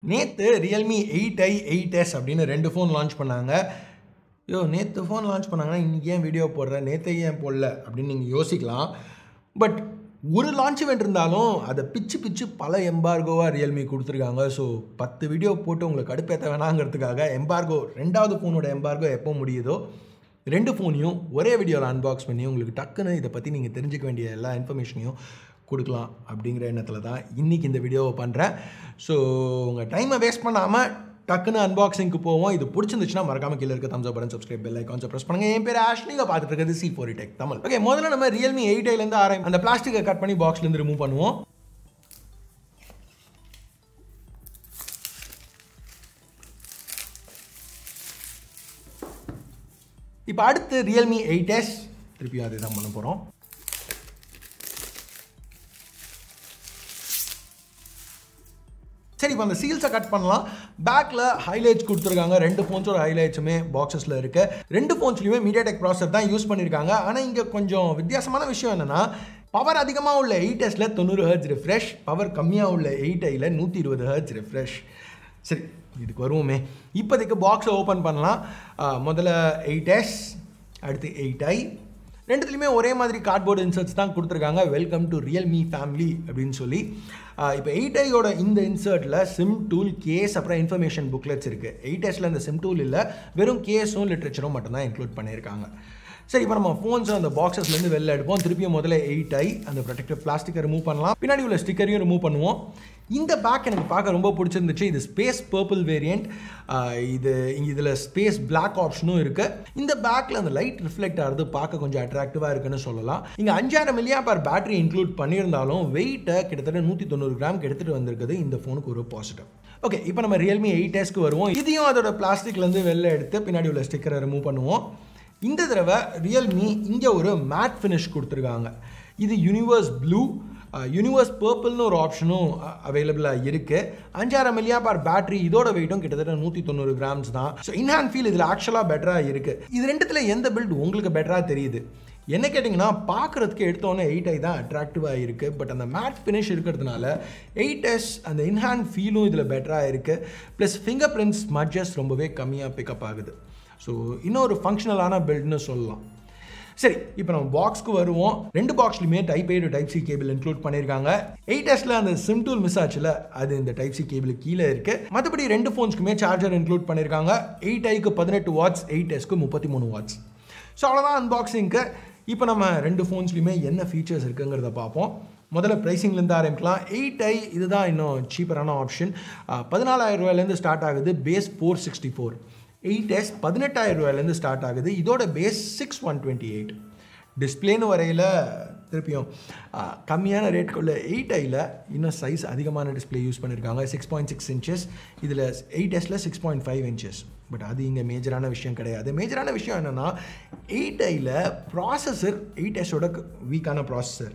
நேற்று Realme eight I eight S அப்படின்னு ரெண்டு ஃபோன் லான்ச் பண்ணாங்க யோ நேற்று ஃபோன் லான்ச் பண்ணாங்கன்னா இன்றைக்கி ஏன் வீடியோ போடுற நேற்று ஏன் போடல அப்படின்னு நீங்கள் யோசிக்கலாம் பட் ஒரு லான்ச் event இருந்தாலும் அதை பிச்சு பிச்சு பல எம்பார்கோவாக ரியல்மி கொடுத்துருக்காங்க ஸோ பத்து வீடியோ போட்டு உங்களுக்கு கடுப்பேற்ற வேணாங்கிறதுக்காக எம்பார்கோ ரெண்டாவது ஃபோனோட எம்பார்கோ எப்போ முடியுதோ ரெண்டு ஃபோனையும் ஒரே வீடியோவில் அன்பாக்ஸ் பண்ணி உங்களுக்கு டக்குன்னு இதை பற்றி நீங்கள் தெரிஞ்சுக்க வேண்டிய எல்லா இன்ஃபர்மேஷனையும் கொடுக்கலாம் அப்படிங்கிற எண்ணத்தில் தான் இன்றைக்கி இந்த வீடியோவை பண்ணுறேன் ஸோ உங்கள் டைமை வேஸ்ட் பண்ணாமல் டக்குன்னு அன்பாக்சிங்க்கு போவோம் இது பிடிச்சிருந்துச்சுன்னா மறக்காம கீழே இருக்க thumbs button subscribe bell icon press பண்ணுங்க என் பேர் ஆஷ் நீங்க பார்த்துட்டு இருக்கிறது C four tech Tamil okay முதல்ல நம்ம ரியல்மி எயிட் ஐலேருந்து ஆரம்பி அந்த பிளாஸ்டிக்கை கட் பண்ணி பாக்ஸ்லேருந்து ரிமூவ் பண்ணுவோம் இப்போ அடுத்து ரியல்மி எயிட் எஸ் திருப்பியும் அதே தான் பண்ண போகிறோம் சரி இப்போ அந்த சீல்ஸை கட் பண்ணலாம் பேக்கில் ஹைலைட்ஸ் கொடுத்துருக்காங்க ரெண்டு ஃபோன்ஸோட ஹைலைட்ஸுமே பாக்ஸஸில் இருக்கு ரெண்டு ஃபோன்ஸ்லையுமே மீடியாடெக் ப்ராசர் தான் யூஸ் பண்ணியிருக்காங்க ஆனால் இங்கே கொஞ்சம் வித்தியாசமான விஷயம் என்னென்னா பவர் அதிகமாக உள்ள எயிட் எஸில் தொண்ணூறு ஹர்ட்ஸ் ரிஃப்ரெஷ் பவர் கம்மியாக உள்ள எயிட் ஐயில் நூற்றி இருபது ஹர்ட்ஸ் ரிஃப்ரெஷ் சரி இதுக்கு வருவோமே இப்போதைக்கு பாக்ஸை ஓப்பன் பண்ணலாம் ஆஹ் முதல்ல எயிட் எஸ் அடுத்து எயிட் ஐ ரெண்டுத்துலையுமே ஒரே மாதிரி கார்ட்போர்டு இன்சர்ட்ஸ் தான் கொடுத்துருக்காங்க வெல்கம் டு ரியல்மி ஃபேமிலி அப்படின்னு சொல்லி இப்போ எயிட் ஐயோட இந்த இன்சர்ட்டில் சிம் டூல் கேஸ் அப்புறம் இன்ஃபர்மேஷன் புக்லெட்ஸ் இருக்குது எயிட் எஸில் அந்த சிம் டூல் இல்லை வெறும் கேஸும் லிட்ரேச்சரும் மட்டும்தான் இன்க்ளூட் பண்ணியிருக்காங்க சரி இப்போ நம்ம ஃபோன்ஸ் அந்த பாக்ஸஸ்லேருந்து வெளில எடுப்போம் திருப்பியும் முதல்ல எயிட் ஐ அந்த ப்ரொடெக்டிவ் பிளாஸ்டிக்கை ரிமூவ் பண்ணலாம் பின்னாடி உள்ள ஸ்டிக்கரையும் ரிமூவ் பண்ணுவோம் இந்த பேக் எனக்கு பார்க்க ரொம்ப பிடிச்சிருந்துச்சு இது ஸ்பேஸ் பர்பிள் வேரியண்ட் இது இதில் ஸ்பேஸ் பிளாக் ஆப்ஷனும் இருக்குது இந்த பேக்கில் அந்த லைட் ரிஃப்ளெக்ட் ஆகிறது பார்க்க கொஞ்சம் அட்ராக்டிவாக இருக்குன்னு சொல்லலாம் இங்கே அஞ்சாயிரம் மில்லியா பர் பேட்டரி இன்க்ளூட் பண்ணியிருந்தாலும் வெயிட்டை கிட்டத்தட்ட நூற்றி தொண்ணூறு கிராம் எடுத்துகிட்டு வந்திருக்குது இந்த ஃபோனுக்கு ஒரு பாசிட்டிவ் ஓகே இப்போ நம்ம ரியல்மி எயிட் எஸ்க்கு வருவோம் இதையும் அதோட பிளாஸ்டிக்லேருந்து வெளில எடுத்து பின்னாடி உள்ள ஸ்டிக்கரை ரிமூவ் பண்ணுவோம் இந்த தடவை ரியல்மி இங்கே ஒரு மேட் ஃபினிஷ் கொடுத்துருக்காங்க இது யூனிவர்ஸ் ப்ளூ யூனிவர்ஸ் பர்பிள்னு ஒரு ஆப்ஷனும் அவைலபிளாக இருக்குது அஞ்சாயிரம் மில்லியா பார் பேட்டரி இதோட வெயிட்டும் கிட்டத்தட்ட நூற்றி தொண்ணூறு கிராம்ஸ் தான் ஸோ இன்ஹேண்ட் ஃபீல் இதில் ஆக்சுவலாக பெட்டராக இருக்குது இது ரெண்டுத்தில் எந்த பில்ட் உங்களுக்கு பெட்டராக தெரியுது என்ன கேட்டிங்கன்னா பார்க்குறதுக்கு எடுத்தோன்னே எயிட் ஐ தான் அட்ராக்டிவாக இருக்குது பட் அந்த மேட் ஃபினிஷ் இருக்கிறதுனால எயிட் எஸ் அந்த இன்ஹேண்ட் ஃபீலும் இதில் பெட்டராக இருக்குது ப்ளஸ் ஃபிங்கர் பிரிண்ட்ஸ் மட்ஜஸ் ரொம்பவே கம்மியாக பிக்கப் ஆகுது ஸோ இன்னொரு ஃபங்க்ஷனலான பில்ட்னு சொல்லலாம் சரி இப்போ நம்ம பாக்ஸ்க்கு வருவோம் ரெண்டு பாக்ஸ்லையுமே type A to type C cable include பண்ணியிருக்காங்க எயிட் எஸ்ல அந்த சிம் டூல் மிஸ் ஆச்சுல அது இந்த டைப் சி கேபிள் கீழே இருக்கு மற்றபடி ரெண்டு ஃபோன்ஸ்க்குமே சார்ஜர் இன்க்ளூட் பண்ணியிருக்காங்க எயிட் ஐக்கு பதினெட்டு வாட்ஸ் எயிட் எஸ்க்கு முப்பத்தி மூணு வாட்ஸ் ஸோ அவ்வளோதான் அன்பாக்சிங்க்கு இப்போ நம்ம ரெண்டு ஃபோன்ஸ்லையுமே என்ன ஃபீச்சர்ஸ் இருக்குங்கிறத பார்ப்போம் முதல்ல ப்ரைஸிங்லேருந்து ஆரம்பிக்கலாம் எயிட் ஐ இதுதான் இன்னும் சீப்பரான ஆப்ஷன் பதினாலாயிரம் ரூபாயிலேருந்து ஸ்டார்ட் ஆகுது base four sixty four eight S பதினெட்டாயிரம் ரூபாயிலேருந்து ஸ்டார்ட் ஆகுது இதோட base six one twenty eight டிஸ்பிளேன்னு வரையில் திருப்பியும் கம்மியான ரேட்டுக்குள்ள எயிட் ஐயில் இன்னும் சைஸ் அதிகமான டிஸ்பிளே யூஸ் பண்ணியிருக்காங்க சிக்ஸ் பாயிண்ட் சிக்ஸ் இன்ச்சஸ் இதில் எயிட் எஸில் six point five inches but அது இங்கே மேஜரான விஷயம் கிடையாது மேஜரான விஷயம் என்னென்னா எயிட் ஐயில் ப்ராசஸர் எயிட் எஸோட வீக்கான ப்ராசஸர்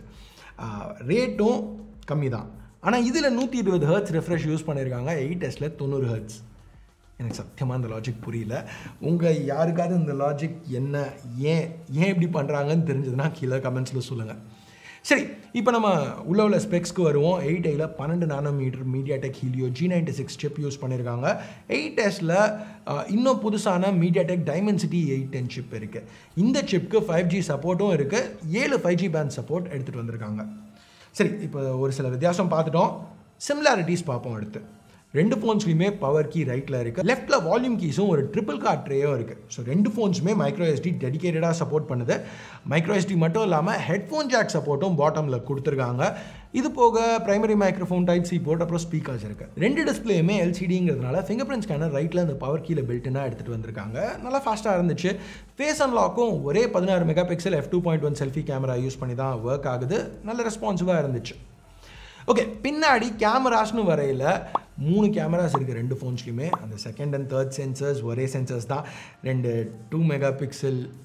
ரேட்டும் கம்மி தான் ஆனால் இதில் நூற்றி இருபது ஹர்ட்ஸ் ரெஃப்ரெஷ் யூஸ் பண்ணியிருக்காங்க எயிட் எஸில் தொண்ணூறு ஹர்ட்ஸ் எனக்கு சத்தியமாக இந்த லாஜிக் புரியல உங்கள் யாருக்காவது இந்த லாஜிக் என்ன ஏன் ஏன் இப்படி பண்ணுறாங்கன்னு தெரிஞ்சதுன்னா கீழே கமெண்ட்ஸில் சொல்லுங்கள் சரி இப்போ நம்ம உள்ள உள்ள ஸ்பெக்ஸ்க்கு வருவோம் எயிட் ஐயில் பன்னெண்டு nanometer MediaTek Helio G ninety six chip use பண்ணியிருக்காங்க எயிட் எஸில் இன்னும் புதுசான MediaTek Dimensity eight ten chip இருக்குது இந்த சிப்க்கு ஃபைவ் ஜி சப்போர்ட்டும் இருக்குது ஏழு ஃபைவ் ஜி பேண்ட் சப்போர்ட் எடுத்துகிட்டு வந்திருக்காங்க சரி இப்போ ஒரு சில வித்தியாசம் பார்த்துட்டோம் சிமிலாரிட்டிஸ் பார்ப்போம் அடுத்து ரெண்டு ஃபோன்ஸ்லையுமே பவர் கீ ரைட்டில் இருக்குது லெஃப்ட்டில் வால்யூம் கீஸும் ஒரு ட்ரிபிள் கார்ட் ட்ரேயும் இருக்குது ஸோ ரெண்டு ஃபோன்ஸுமே மைக்ரோ எஸ்டி டெடிக்கேட்டடாக சப்போர்ட் பண்ணுது மைக்ரோ எஸ்டி மட்டும் இல்லாமல் ஹெட்ஃபோன் ஜாக் சப்போர்ட்டும் பாட்டமில் கொடுத்துருக்காங்க இது போக primary microphone type C port அப்புறம் ஸ்பீக்கர்ஸ் இருக்குது ரெண்டு டிஸ்பிளேயுமே எல்சிடிங்கிறதுனால ஃபிங்கர் பிரிண்ட் ஸ்கேனர் ரைட்டில் அந்த பவர் கீழே பில்ட்டுனா எடுத்துகிட்டு வந்திருக்காங்க நல்லா ஃபாஸ்ட்டாக இருந்துச்சு ஃபேஸ் அன்லாக்கும் ஒரே பதினாறு megapixel F two point one selfie camera use பண்ணி தான் ஒர்க் ஆகுது நல்ல ரெஸ்பான்சிவாக இருந்துச்சு ஓகே பின்னாடி கேமராஸ்னு வரையில் மூணு கேமராஸ் இருக்குது ரெண்டு ஃபோன்ஸ்லையுமே அந்த செகண்ட் அண்ட் தேர்ட் சென்சர்ஸ் ஒரே சென்சர்ஸ் தான் ரெண்டு two megapixel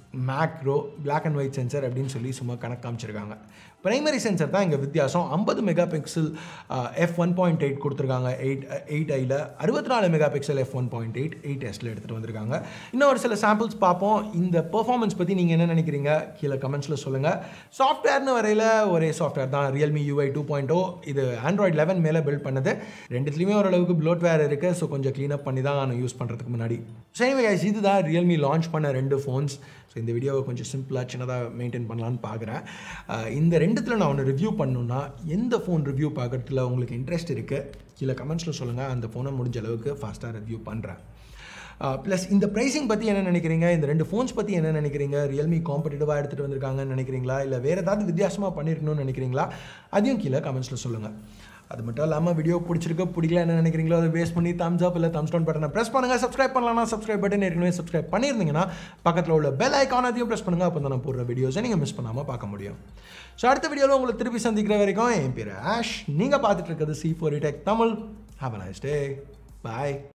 macro black and white sensor அப்படின்னு சொல்லி சும்மா கணக்கு காமிச்சிருக்காங்க பிரைமரி சென்சர் தான் இங்கே வித்தியாசம் ஐம்பது megapixel F one point eight கொடுத்துருக்காங்க எயிட் எயிட் ஐயில் அறுபத்தி நாலு megapixel F one point eight eight எஸ்டில் எடுத்துகிட்டு வந்திருக்காங்க இன்னும் ஒரு சில சாம்பிள்ஸ் பார்ப்போம் இந்த பெர்ஃபார்மன்ஸ் பற்றி நீங்கள் என்ன நினைக்கிறீங்க கீழே கமெண்ட்ஸில் சொல்லுங்கள் சாஃப்ட்வேர்னு வரையில் ஒரே சாஃப்ட்வேர் தான் Realme UI two point oh இது ஆண்ட்ராய்ட் லெவன் மேலே பில்ட் பண்ணது ரெண்டுத்துலேயுமே ஓரளவுக்கு ப்ளோட்வேர் இருக்குது ஸோ கொஞ்சம் க்ளீனப் பண்ணி தான் நான் யூஸ் பண்ணுறதுக்கு முன்னாடி ஸோ anyway guys இதுதான் ரியல்மி லான்ச் பண்ண ரெண்டு ஃபோன்ஸ் ஸோ இந்த வீடியோவை கொஞ்சம் சிம்பிளாக சின்னதாக மெயின்டைன் பண்ணலான்னு பார்க்குறேன் அஹ் இந்த ரெண்டுத்தில் நான் ஒன்று ரிவ்யூ பண்ணணுன்னா எந்த ஃபோன் ரிவ்யூ பார்க்குறதுல உங்களுக்கு இன்ட்ரெஸ்ட் இருக்குது கீழே கமெண்ட்ஸில் சொல்லுங்கள் அந்த ஃபோனை முடிஞ்ச அளவுக்கு ஃபாஸ்ட்டாக ரிவ்யூ பண்ணுறேன் ப்ளஸ் இந்த ப்ரைஸிங் பற்றி என்ன நினைக்கிறீங்க இந்த ரெண்டு ஃபோன்ஸ் பற்றி என்ன நினைக்கிறீங்க ரியல்மி காம்படிட்டிவாக எடுத்துகிட்டு வந்திருக்காங்கன்னு நினைக்கிறீங்களா இல்லை வேறு ஏதாவது வித்தியாசமாக பண்ணியிருக்கணும்னு நினைக்கிறீங்களா அதையும் கீழே கமெண்ட்ஸில் சொல்லுங்கள் அது மட்டும் இல்லாமல் வீடியோ பிடிச்சிருக்கு பிடிக்கல என்ன நினைக்கிறீங்களோ அதை பேஸ் பண்ணி தம்ஸ் அப் இல்லை தம்ஸ் டவுன் பட்டனை ப்ரெஸ் பண்ணுங்கள் சப்ஸ்கிரைப் பண்ணலாம்னா சப்ஸ்கிரைப் பட்டன் ஏற்கனவே சப்ஸ்கிரைப் பண்ணியிருந்தீங்கன்னா பக்கத்தில் உள்ள பெல் ஐக்கான் அதையும் ப்ரெஸ் பண்ணுங்கள் அப்போ தான் நான் போடுற வீடியோஸை நீங்கள் மிஸ் பண்ணாமல் பார்க்க முடியும் ஸோ அடுத்த வீடியோவில் உங்களை திருப்பி சந்திக்கிற வரைக்கும் என் பேர் ஆஷ் நீங்கள் பார்த்துட்டு இருக்கிறது C four tech Tamil have a nice day bye